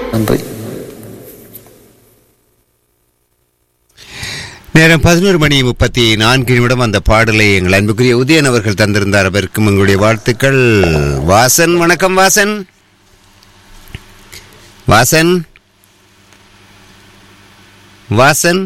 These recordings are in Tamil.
நன்றி நேரம் பதினோரு மணி முப்பத்தி நான்கு நிமிடம் அந்த பாடலை எங்கள் அன்புக்குரிய உதயன் அவர்கள் தந்திருந்தார் அவருக்கும் எங்களுடைய வாழ்த்துக்கள் வாசன் வணக்கம் வாசன் வாசன் வாசன்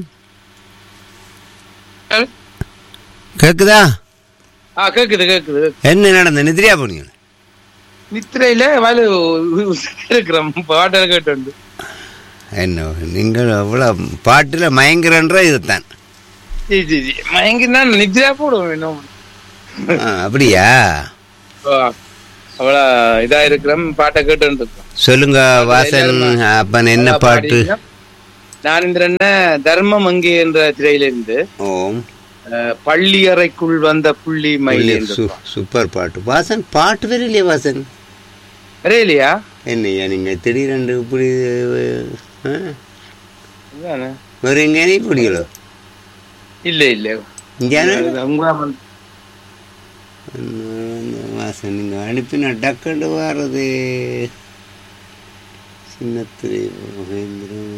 கேக்குதா ஆ கேக்குது கேக்குது என்ன நடந்த நிதிரியா போனீங்க நித்திரையில வலு இருக்கிறோம் பாட்டல் கேட்டு என்ன நீங்கள் அவ்வளவு பாட்டுல மயங்குறன்ற இதுதான் ஜி ஜி ஜி மயங்கினா நித்ரா போடுவோம் இன்னும் ஆ, அப்படியா அவ்வளோ இதா இருக்கிறோம் பாட்டை கேட்டு இருக்கோம் சொல்லுங்க வாசன் அப்பன் என்ன பாட்டு நான் இந்த என்ன தர்மம் அங்கே என்ற திரையிலிருந்து ஓம் அஹ், பள்ளி அறைக்குள் வந்த புள்ளி மயில் என்று சு- சூப்பர் பாட்டு வாசன் பாட்டு வேற இல்லையா வாசன் வரையிலையா என்னய்யா நீங்க திடீரென்று இப்படி ஆ? இதுதானே? வேற எங்கேனே பிடிக்கல இல்ல இல்ல இங்கேனா உங்க வாசன் நீங்க அனுப்பின டக்குன்னு வர்றது சின்னத்திரை மகேந்திரன்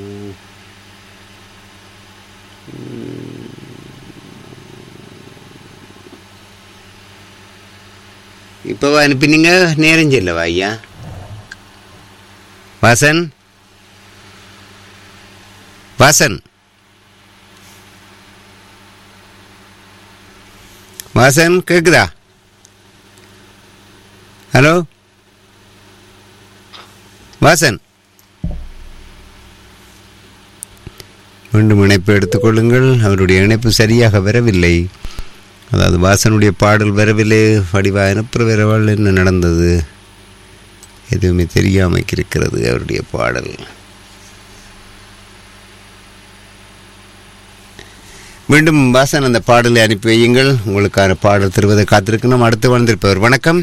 இப்போவா அனுப்பினீங்க நேரம் செல்லவா ஐயா வாசன் வாசன் வாசன் கேக்குதா ஹலோ வாசன் மீண்டும் இணைப்பு எடுத்துக்கொள்ளுங்கள் அவருடைய இணைப்பு சரியாக வரவில்லை அதாவது வாசனுடைய பாடல் வரவில்லை வடிவா அனுப்புற வரவாள் என்ன நடந்தது எதுவுமே தெரியாமல் இருக்கிறது அவருடைய பாடல் மீண்டும் வாசன் அந்த பாடலை அனுப்பி வையுங்கள் உங்களுக்கான பாடல் தருவதை காத்திருக்கு நாம் அடுத்து வந்திருப்பவர் வணக்கம்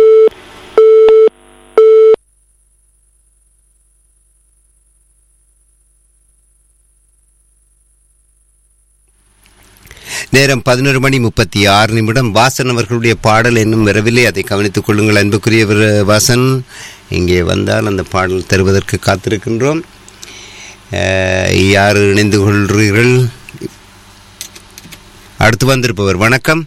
நேரம் பதினொரு மணி முப்பத்தி ஆறு நிமிடம் வாசன் அவர்களுடைய பாடல் இன்னும் வரவில்லை அதை கவனித்துக் கொள்ளுங்கள் அன்புக்குரியவர் வாசன் இங்கே வந்தால் அந்த பாடல் தருவதற்கு காத்திருக்கின்றோம் அஹ், யார் இணைந்து கொள்கிறீர்கள் அடுத்து வந்திருப்பவர் வணக்கம்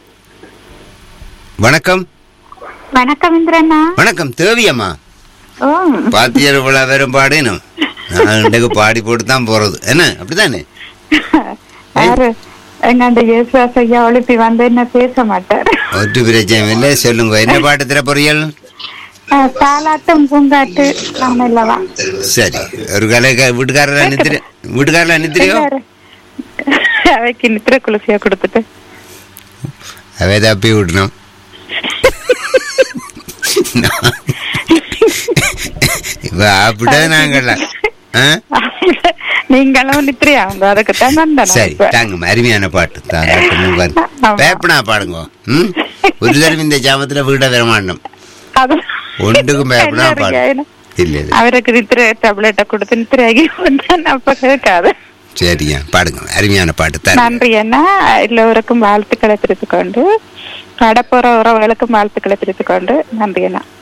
வணக்கம் வணக்கம் இந்திரண்ணா வணக்கம் தேவியம்மா ஓ பாத்தியர் விழா வெறும் பாடேனும் நான் இன்றைக்கு பாடி போட்டு தான் போறது என்ன அப்படிதானே யாரு எங்க அந்த இயேசுவாஸ் ஐயா ஒழுப்பி வந்து என்ன பேச மாட்டார் ஒட்டு பிரச்சனை இல்லை சொல்லுங்க என்ன பாட்டு தர பொரியல் அஹ், தாலாட்டும் பூங்காட்டு நான் இல்லவா சரி ஒரு கலை வீட்டுக்காரரா நித்திரி வீட்டுக்காரரா நித்திரியோ அவைக்கு நித்திர குளிசியா கொடுத்துட்டு அவை தப்பி விடணும் இப்ப அப்படிதான் நாங்கள்லாம் ஆ? நீங்களும் நித்திரையா அவங்க அதுக்கு தான் வந்தேன் சரி தாங்க அருமையான பாட்டு தாங்க பேப்பனா பாடுங்க ம் ஒரு தடவை இந்த ஜாமத்துல வீட வர மாட்டோம் ஒன்றுக்கும் பயப்படா பாடு இல்ல இல்ல அவருக்கு நித்திர டேப்லெட்டை கொடுத்து நித்திரையாகி வந்தேன் அப்ப கேட்காது சரியா பாடுங்க அருமையான பாட்டு தரேன் நன்றி அண்ணா எல்லோருக்கும் வாழ்த்துக்களை தெரிவித்துக் கொண்டு கடப்போற உறவுகளுக்கும் வாழ்த்துக்களை தெரிவித்துக் கொண்டு நன்றி அண்ணா